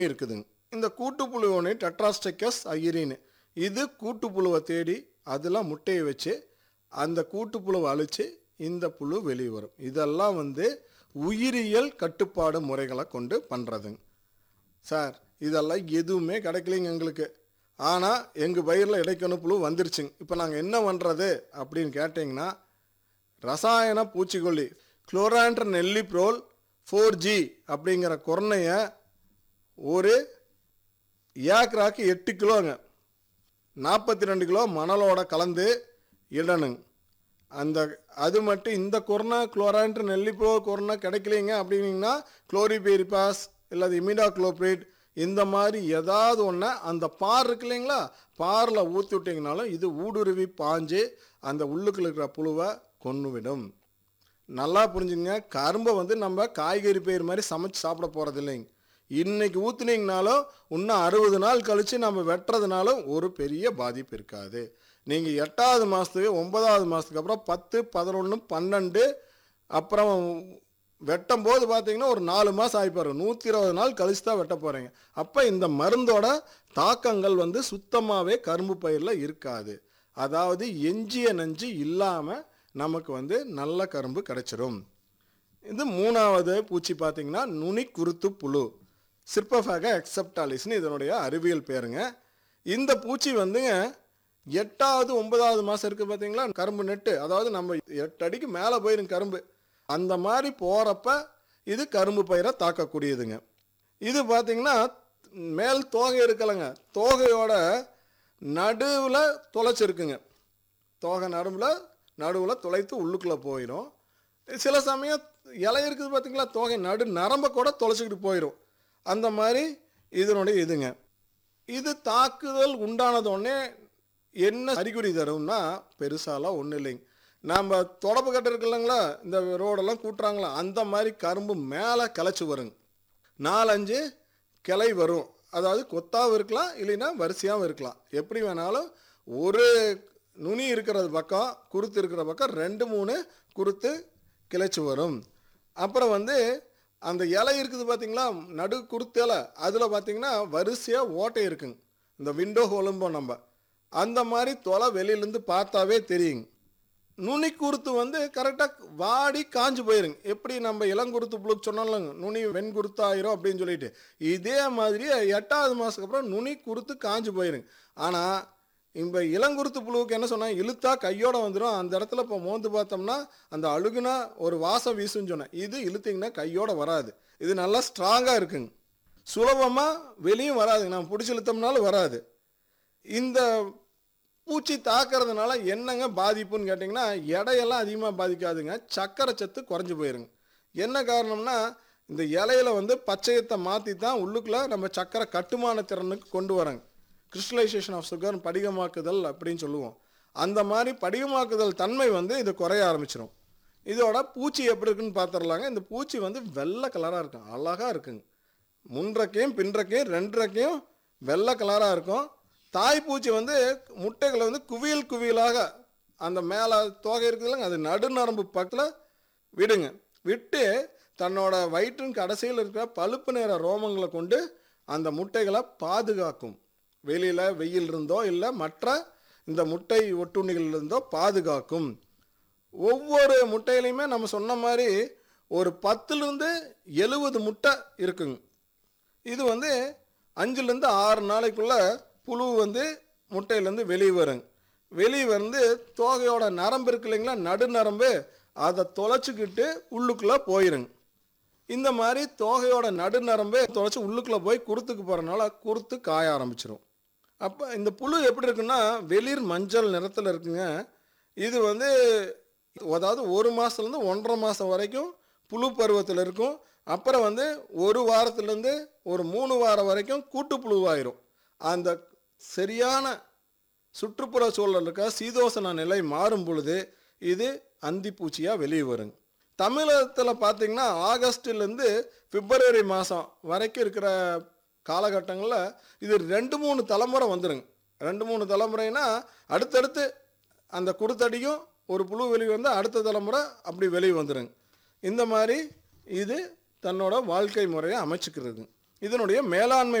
இருக்குதுங்க இந்த கூட்டுப்புழு ஒன்று டெட்ராஸ்டெக்கஸ் ஐரின்னு இது கூட்டுப்புழுவை தேடி அதில் முட்டையை வச்சு அந்த கூட்டுப்புழுவை அழித்து இந்த புழு வெளியே வரும் இதெல்லாம் வந்து உயிரியல் கட்டுப்பாடு முறைகளை கொண்டு பண்ணுறதுங்க சார் இதெல்லாம் எதுவுமே கிடைக்கலைங்க எங்களுக்கு ஆனால் எங்கள் பயிரில் இடைக்கணு புழு வந்துருச்சுங்க இப்போ நாங்கள் என்ன பண்ணுறது அப்படின்னு கேட்டிங்கன்னா ரசாயன பூச்சிக்கொல்லி குளோரான்ட்ர நெல்லிப்ரோல் ஃபோர் ஜி அப்படிங்கிற குரணையை ஒரு ஏக்கராக்கு எட்டு கிலோங்க நாற்பத்தி ரெண்டு கிலோ மணலோட கலந்து இடணுங்க அந்த அது மட்டும் இந்த கொரோனா குளோரான்ட்ரு நெல்லிப்ரோ கொரோனா கிடைக்கலைங்க அப்படின்னீங்கன்னா குளோரிபேரிபாஸ் இல்லாத இமிடா குளோப்ரேட் இந்த மாதிரி ஏதாவது ஒன்று அந்த பார் இருக்கு இல்லைங்களா பாரில் ஊற்றி விட்டிங்கனாலும் இது ஊடுருவி பாஞ்சு அந்த உள்ளுக்குள்ள இருக்கிற புழுவை கொன்று விடும் நல்லா புரிஞ்சுங்க கரும்பை வந்து நம்ம காய்கறி பயிர் மாதிரி சமைச்சு சாப்பிட போகிறது இல்லைங்க இன்னைக்கு ஊற்றுனீங்கனாலும் இன்னும் அறுபது நாள் கழித்து நம்ம வெட்டுறதுனாலும் ஒரு பெரிய பாதிப்பு இருக்காது நீங்கள் எட்டாவது மாதத்துக்கு ஒன்பதாவது மாதத்துக்கு அப்புறம் பத்து பதினொன்று பன்னெண்டு அப்புறம் வெட்டும் போது பார்த்தீங்கன்னா ஒரு நாலு மாதம் ஆகிப்பாரு நூற்றி இருபது நாள் கழிச்சு தான் வெட்ட போகிறீங்க அப்போ இந்த மருந்தோட தாக்கங்கள் வந்து சுத்தமாகவே கரும்பு பயிரில் இருக்காது அதாவது எஞ்சிய நஞ்சு இல்லாமல் நமக்கு வந்து நல்ல கரும்பு கிடைச்சிரும் இது மூணாவது பூச்சி பார்த்தீங்கன்னா நுனி குருத்து புழு சிற்பஃபாக எக்ஸப்டாலிஸ்னு இதனுடைய அறிவியல் பேருங்க இந்த பூச்சி வந்துங்க எட்டாவது ஒன்பதாவது மாதம் இருக்குது பார்த்தீங்களா கரும்பு நெட்டு அதாவது நம்ம எட்டு அடிக்கு மேலே போயிரும் கரும்பு அந்த மாதிரி போகிறப்ப இது கரும்பு பயிரை தாக்கக்கூடியதுங்க இது பார்த்தீங்கன்னா மேல் தோகை இருக்கலைங்க தோகையோட நடுவில் தொலைச்சிருக்குங்க தோகை நடுவில் நடுவில் தொலைத்து உள்ளுக்குள்ளே போயிடும் சில சமயம் இலை இருக்குது பார்த்தீங்களா தோகை நடு நரம்பை கூட தொலைச்சிக்கிட்டு போயிடும் அந்த மாதிரி இதனுடைய இதுங்க இது தாக்குதல் உண்டானதோடனே என்ன அறிகுறி தரும்னா பெருசாலாம் ஒன்றும் இல்லைங்க நம்ம தொடப்பு கட்டு இருக்கு இல்லைங்களா இந்த ரோடெல்லாம் கூட்டுறாங்களா அந்த மாதிரி கரும்பு மேலே கிளச்சி வருங்க நாலஞ்சு கிளை வரும் அதாவது கொத்தாவும் இருக்கலாம் இல்லைன்னா வரிசையாகவும் இருக்கலாம் எப்படி வேணாலும் ஒரு நுனி இருக்கிறது பக்கம் குருத்து இருக்கிற பக்கம் ரெண்டு மூணு குருத்து கிளச்சி வரும் அப்புறம் வந்து அந்த இலை இருக்குது பார்த்தீங்களா நடு குருத்து இலை அதில் பார்த்தீங்கன்னா வரிசையாக ஓட்டை இருக்குங்க இந்த விண்டோ ஹோலும்போம் நம்ம அந்த மாதிரி தொலை வெளியிலேருந்து பார்த்தாவே தெரியுங்க நுனி குருத்து வந்து கரெக்டாக வாடி காஞ்சு போயிருங்க எப்படி நம்ம இளங்குருத்து புழுக்கு சொன்னாலும் நுனி வெண்குருத்து ஆயிரும் அப்படின்னு சொல்லிட்டு இதே மாதிரி எட்டாவது மாதத்துக்கு அப்புறம் நுனி குருத்து காஞ்சு போயிருங்க ஆனால் இப்போ இளங்குருத்து புழுவுக்கு என்ன சொன்னேன் இழுத்தா கையோட வந்துடும் அந்த இடத்துல இப்போ மோந்து பார்த்தோம்னா அந்த அழுகுனா ஒரு வாசம் வீசுன்னு சொன்னேன் இது இழுத்தீங்கன்னா கையோட வராது இது நல்லா ஸ்ட்ராங்காக இருக்குங்க சுலபமாக வெளியும் வராதுங்க நம்ம பிடிச்சி இழுத்தோம்னாலும் வராது இந்த பூச்சி தாக்குறதுனால என்னங்க பாதிப்புன்னு கேட்டிங்கன்னா எடையெல்லாம் அதிகமாக பாதிக்காதுங்க சக்கரை சத்து குறைஞ்சி போயிருங்க என்ன காரணம்னா இந்த இலையில வந்து பச்சையத்தை மாற்றி தான் உள்ளுக்குள்ளே நம்ம சக்கரை கட்டுமான திறனுக்கு கொண்டு வராங்க கிறிஸ்டலைசேஷன் ஆஃப் சுகர் படிகமாக்குதல் அப்படின்னு சொல்லுவோம் அந்த மாதிரி படிகமாக்குதல் தன்மை வந்து இது குறைய ஆரம்பிச்சிடும் இதோட பூச்சி எப்படி இருக்குன்னு பார்த்துடலாங்க இந்த பூச்சி வந்து வெள்ளை கலராக இருக்கும் அழகாக இருக்குங்க முன்றக்கையும் பின்றக்கையும் ரெண்டரைக்கையும் வெள்ளை கலராக இருக்கும் தாய்ப்பூச்சி வந்து முட்டைகளை வந்து குவியல் குவியலாக அந்த மேலே தோகை இருக்குதுல்லங்க அது நடுநரம்பு பக்கத்தில் விடுங்க விட்டு தன்னோட வயிற்றின் கடைசியில் இருக்கிற பழுப்பு நிற ரோமங்களை கொண்டு அந்த முட்டைகளை பாதுகாக்கும் வெளியில் வெயில் இருந்தோ இல்லை மற்ற இந்த முட்டை ஒட்டுண்ணிகள் இருந்தோ பாதுகாக்கும் ஒவ்வொரு முட்டையிலையுமே நம்ம சொன்ன மாதிரி ஒரு பத்துலேருந்து எழுபது முட்டை இருக்குங்க இது வந்து அஞ்சுலேருந்து ஆறு நாளைக்குள்ள புழு வந்து முட்டையிலேருந்து வெளியே வருங்க வெளியே வந்து தோகையோட நரம்பு இருக்கு இல்லைங்களா நடுநரம்பு அதை தொலைச்சிக்கிட்டு உள்ளுக்குள்ளே போயிருங்க இந்த மாதிரி தோகையோட நடுநரம்பு தொலைச்சி உள்ளுக்குள்ளே போய் குருத்துக்கு போகிறனால குருத்து காய ஆரம்பிச்சிரும் அப்போ இந்த புழு எப்படி இருக்குன்னா வெளிர் மஞ்சள் நிறத்தில் இருக்குங்க இது வந்து அதாவது ஒரு மாதத்துலேருந்து ஒன்றரை மாதம் வரைக்கும் புழு பருவத்தில் இருக்கும் அப்புறம் வந்து ஒரு வாரத்துலேருந்து ஒரு மூணு வாரம் வரைக்கும் கூட்டுப்புழுவாயிரும் அந்த சரியான சுற்றுப்புற சூழல் இருக்க சீதோசன நிலை மாறும் பொழுது இது அந்திப்பூச்சியாக வெளியே வருங்க தமிழகத்தில் பார்த்தீங்கன்னா ஆகஸ்ட்லேருந்து பிப்ரவரி மாதம் வரைக்கும் இருக்கிற காலகட்டங்களில் இது ரெண்டு மூணு தலைமுறை வந்துருங்க ரெண்டு மூணு தலைமுறைனா அடுத்தடுத்து அந்த குருத்தடியும் ஒரு புழு வெளியே வந்து அடுத்த தலைமுறை அப்படி வெளியே வந்துடுங்க இந்த மாதிரி இது தன்னோட வாழ்க்கை முறையை அமைச்சுக்கிறது இதனுடைய மேலாண்மை